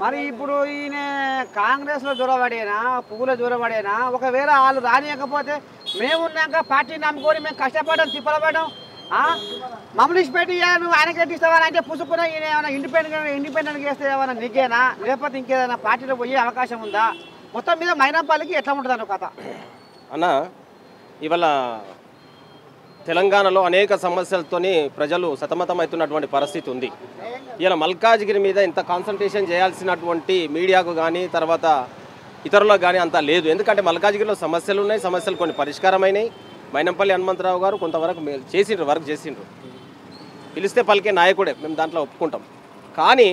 మరి ఇప్పుడు ఈయన కాంగ్రెస్ లో జొరబడేనా పువ్వులో జొరబడేనా ఒకవేళ వాళ్ళు రానియకపోతే మేము ఉన్నాక పార్టీని నమ్ముకొని మేము కష్టపడడం తిప్పలపడడం ఆ? మమ్మల్ని ఇచ్చిపెట్టి ఇయ్య, నువ్వు ఆయనకి ఎట్టిస్తావని అంటే పుసుకున్న ఈయన ఏమైనా ఇండిపెండెంట్ ఇండిపెండెంట్ చేస్తే ఏమైనా నిగ్గేనా లేకపోతే ఇంకేదైనా పార్టీలో పోయే అవకాశం ఉందా మొత్తం మీద మైనాపల్లికి ఎట్లా ఉంటుంది అన్న కథ అన్న ఇవాళ తెలంగాణలో అనేక సమస్యలతోని ప్రజలు సతమతమవుతున్నటువంటి పరిస్థితి ఉంది ఇలా మల్కాజ్గిరి మీద ఇంత కాన్సన్ట్రేషన్ చేయాల్సినటువంటి మీడియాకు కానీ తర్వాత ఇతరులకు కానీ అంత లేదు ఎందుకంటే మల్కాజ్గిరిలో సమస్యలు ఉన్నాయి సమస్యలు కొన్ని పరిష్కారమైనాయి మైనంపల్లి హనుమంతరావు గారు కొంతవరకు మే- చేసిండ్రు వర్క్ చేసిండ్రు పిలిస్తే పలికే నాయకుడే మేము దాంట్లో ఒప్పుకుంటాం కానీ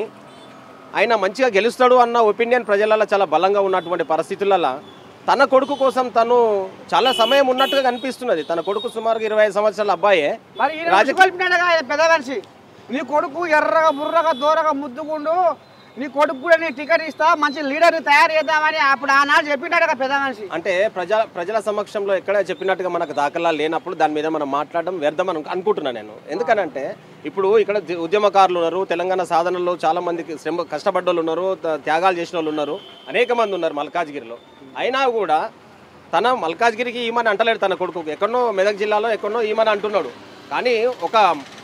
ఆయన మంచిగా గెలుస్తాడు అన్న ఒపీనియన్ ప్రజలలో చాలా బలంగా ఉన్నటువంటి పరిస్థితులలో తన కొడుకు కోసం తను చాలా సమయం ఉన్నట్టుగా కనిపిస్తున్నది తన కొడుకు సుమారుగా ఇరవై ఐదు సంవత్సరాల అబ్బాయే మరి ఈయన రాజకీయ- కలిపినాడుగా ఆయన పెద్ద మనిషి నీ కొడుకు ఎర్రగా బుర్రగా దూరగా ముద్దుకుండు నీ కొడుకు కూడా నీ టికెట్ ఇస్తా మంచి లీడర్ని తయారు చేద్దామని అప్పుడు ఆనాడు చెప్పినాడుగా పెద్ద మనిషి అంటే ప్రజా ప్రజల సమక్షంలో ఎక్కడ చెప్పినట్టుగా మనకు దాఖలాలు లేనప్పుడు దాని మీద మనం మాట్లాడడం వ్యర్థం అని అనుకుంటున్నాను నేను ఎందుకనంటే ఇప్పుడు ఇక్కడ ది- ఉద్యమకారులు ఉన్నారు తెలంగాణ సాధనలో చాలా మందికి శ్రమ కష్టపడ్డ వాళ్ళు ఉన్నారు త- త్యాగాలు చేసిన వాళ్ళు ఉన్నారు అనేక మంది ఉన్నారు మల్కాజ్గిరిలో అయినా కూడా తన మల్కాజ్గిరికి ఈమని అంటలేడు తన కొడుకు ఎక్కడనో మెదక్ జిల్లాలో ఎక్కడనో ఈమని అంటున్నాడు కానీ ఒక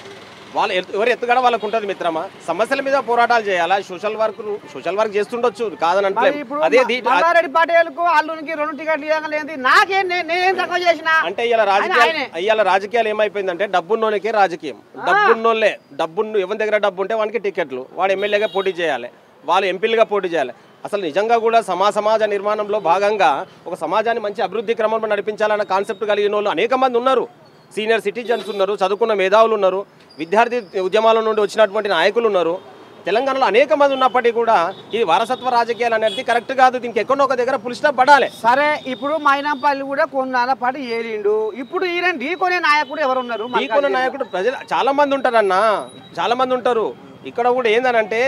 వాళ్ళ ఎత్తు- ఎవరి ఎత్తుగడ వాళ్ళకు ఉంటుంది మిత్రమా సమస్యల మీద పోరాటాలు చేయాలా సోషల్ వర్క్ సోషల్ వర్క్ చేస్తుండొచ్చు కాదని మరి అంటలేదు ఇప్పుడు అదే దీ- మల్లారెడ్డి పటేల్కు అల్లునికి రెండు టికెట్లు ఇవ్వగలేదు నాకేం నే- నేనేం తక్కువ చేసిన అంటే ఇలా రాజకీయాలు ఆయనే. ఇవాళ రాజకీయాలు ఏమైపోయిందంటే డబ్బున్నోనికే రాజకీయం డబ్బున్నోళ్ళే డబ్బున్న ఎవరి దగ్గర డబ్బు ఉంటే వానికి టికెట్లు వాడు ఎమ్మెల్యేగా పోటీ చేయాలి వాళ్ళు ఎంపీలుగా పోటీ చేయాలి అసలు నిజంగా కూడా సమా సమాజ నిర్మాణంలో భాగంగా ఒక సమాజాన్ని మంచి అభివృద్ధి క్రమంలో నడిపించాలన్న కాన్సెప్ట్ కలిగిన వాళ్ళు అనేక మంది ఉన్నారు సీనియర్ సిటిజన్స్ ఉన్నారు చదువుకున్న మేధావులు ఉన్నారు విద్యార్థి ఉద్యమాల నుండి వచ్చినటువంటి నాయకులు ఉన్నారు తెలంగాణలో అనేక మంది ఉన్నప్పటికీ కూడా ఇది వారసత్వ రాజకీయాలు అనేది కరెక్ట్ కాదు దీనికి ఎక్కడో ఒక దగ్గర పులి స్టాప్ పడాలి సరే ఇప్పుడు మైనంపల్లి కూడా కొన్నాళ్ళ పాటు ఏలిండు ఇప్పుడు ఈయన ఢీకొనే నాయకుడు ఎవరు ఉన్నారు ఢీకొన్న నాయకుడు ప్రజలు చాలా మంది ఉంటారన్న చాలా మంది ఉంటారు ఇక్కడ కూడా ఏందనంటే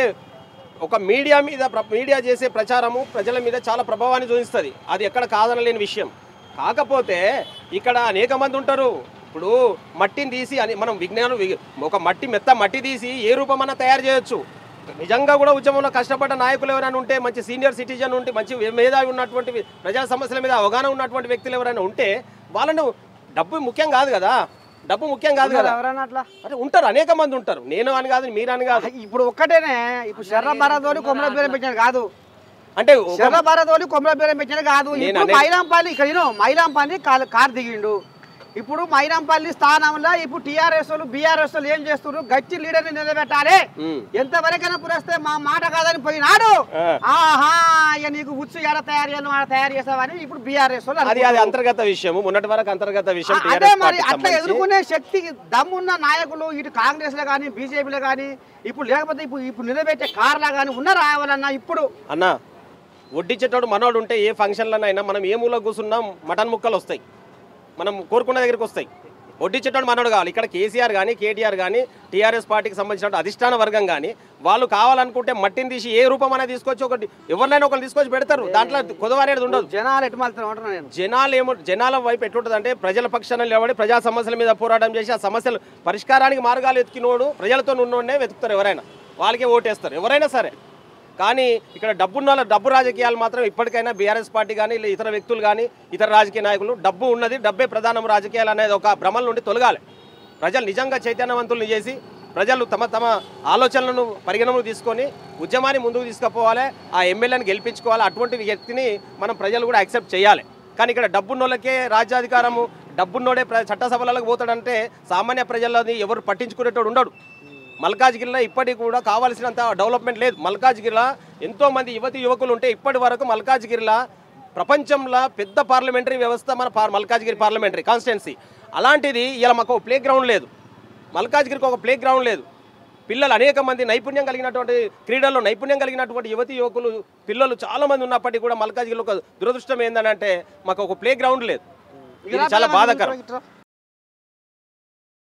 ఒక మీడియా మీద ప్ర- మీడియా చేసే ప్రచారము ప్రజల మీద చాలా ప్రభావాన్ని చూపిస్తుంది అది ఎక్కడ కాదనలేని విషయం కాకపోతే ఇక్కడ అనేక మంది ఉంటారు ఇప్పుడు మట్టిని తీసి అని మనం విజ్ఞానం వి- ఒక మట్టి మెత్త మట్టి తీసి ఏ రూపమన్నా తయారు చేయొచ్చు నిజంగా కూడా ఉద్యమంలో కష్టపడ్డ నాయకులు ఎవరైనా ఉంటే మంచి సీనియర్ సిటిజన్ ఉంటే మంచి మేధావి ఉన్నటువంటి ప్రజా సమస్యల మీద అవగాహన ఉన్నటువంటి వ్యక్తులు ఎవరైనా ఉంటే వాళ్ళను డబ్బు ముఖ్యం కాదు కదా డబ్బు ముఖ్యం కాదు కదా ఎవరన్నా అట్లా అంటే ఉంటారు అనేక మంది ఉంటారు నేను అని కాదు మీరు అని కాదు ఇప్పుడు ఒక్కటేనే ఇప్పుడు శర్ర భారతోని కొమ్మల బీరం పెట్టినది కాదు అంటే ఒక- శర్ర భారతోని కొమ్మల బీరం పెట్టినది కాదు నేను ఇప్పుడు అనే- మైలాంపల్లి ఇక్కడ విను, మైలాంపల్లి కార్ కార్ దిగిండు ఇప్పుడు మైలాంపల్లి స్థానంలో ఇప్పుడు టీఆర్ఎస్ వాళ్ళు బీఆర్ఎస్ వాళ్ళు ఏం చేస్తున్నారు గట్టి లీడర్ని నిలబెట్టాలి ఉమ్. ఎంతవరకైనా పురస్తే మా మాట కాదని పోయినాడు ఆ. ఆహా ఇక నీకు ఉచ్చు ఎడ తయారు చేయను ఆడ తయారు చేసావని ఇప్పుడు బీఆర్ఎస్ వాళ్ళు అది అది అనుకుంటున్నారు. అంతర్గత విషయము మొన్నటి వరకు అంతర్గత విషయం ఆ- అదే టీఆర్ఎస్ మరి పార్టీకి అట్లా సంబంధించి. ఎదుర్కొనే శక్తి దమ్మున్న నాయకులు ఇటు కాంగ్రెస్ లో కానీ బీజేపీలో కానీ ఇప్పుడు లేకపోతే ఇప్పుడు ఇప్పుడు నిలబెట్టే కార్లా కానీ ఉన్నారా ఎవరన్నా ఇప్పుడు అన్న వడ్డించేటోడు మనోడు ఉంటే ఏ ఫంక్షన్లనైనా మనం ఏ మూల కూర్చున్నా మటన్ ముక్కలు వస్తాయి మనం కోరుకున్న దగ్గరికి వస్తాయి వడ్డించేటోడు మనోడు కావాలి ఇక్కడ కేసీఆర్ కానీ కేటీఆర్ కానీ టీఆర్ఎస్ పార్టీకి సంబంధించిన అధిష్టాన వర్గం కానీ వాళ్ళు కావాలనుకుంటే మట్టిని తీసి ఏ రూపం అనేది తీసుకొచ్చి ఒకటి ఎవరినైనా ఒకరు తీసుకొచ్చి పెడతారు దాంట్లో కుదవనేది ఉండదు జనాలు ఎటు మాత్రం ఉంటున్నా నేను జనాలు ఏమో జనాల వైపు ఎట్లుంటుంది అంటే ప్రజల పక్షాన నిలబడి ప్రజా సమస్యల మీద పోరాటం చేసి ఆ సమస్యలు పరిష్కారానికి మార్గాలు ఎతికినోడు ప్రజలతో ఉన్నోడే వెతుకుతారు ఎవరైనా వాళ్ళకే ఓటేస్తారు ఎవరైనా సరే కానీ ఇక్కడ డబ్బున్న వాళ్ళ డబ్బు రాజకీయాలు మాత్రం ఇప్పటికైనా బీఆర్ఎస్ పార్టీ కానీ ఇలా ఇతర వ్యక్తులు కానీ ఇతర రాజకీయ నాయకులు డబ్బు ఉన్నది డబ్బే ప్రధానం రాజకీయాలు అనేది ఒక భ్రమల నుండి తొలగాలి ప్రజలు నిజంగా చైతన్యవంతులను చేసి ప్రజలు తమ తమ ఆలోచనలను పరిగణనలు తీసుకొని ఉద్యమాన్ని ముందుకు తీసుకుపోవాలి ఆ ఎమ్మెల్యేని గెలిపించుకోవాలి అటువంటి వ్యక్తిని మనం ప్రజలు కూడా యాక్సెప్ట్ చేయాలి కానీ ఇక్కడ డబ్బున్నోళ్ళకే రాజ్యాధికారము డబ్బున్నోడే ప్ర చట్టసభలకు పోతాడంటే సామాన్య ప్రజలని ఎవరు పట్టించుకునేటోడు ఉండడు మల్కాజ్గిరిలో ఇప్పటికి కూడా కావాల్సినంత డెవలప్మెంట్ లేదు మల్కాజ్గిరిలో ఎంతో మంది యువతి యువకులు ఉంటే ఇప్పటి వరకు మల్కాజ్గిరిలో ప్రపంచంలో పెద్ద పార్లమెంటరీ వ్యవస్థ మన పార్ మల్కాజ్గిరి పార్లమెంటరీ కాన్స్టిట్యున్సీ అలాంటిది ఇలా మాకు ప్లే గ్రౌండ్ లేదు మల్కాజ్గిరికి ఒక ప్లే గ్రౌండ్ లేదు పిల్లలు అనేక మంది నైపుణ్యం కలిగినటువంటి క్రీడల్లో నైపుణ్యం కలిగినటువంటి యువతి యువకులు పిల్లలు చాలా మంది ఉన్నప్పటికీ కూడా మల్కాజ్గిరిలో ఒక దురదృష్టం ఏంటంటే మాకు ఒక ప్లే గ్రౌండ్ లేదు ఇది చాలా బాధాకరం ఇట్రా.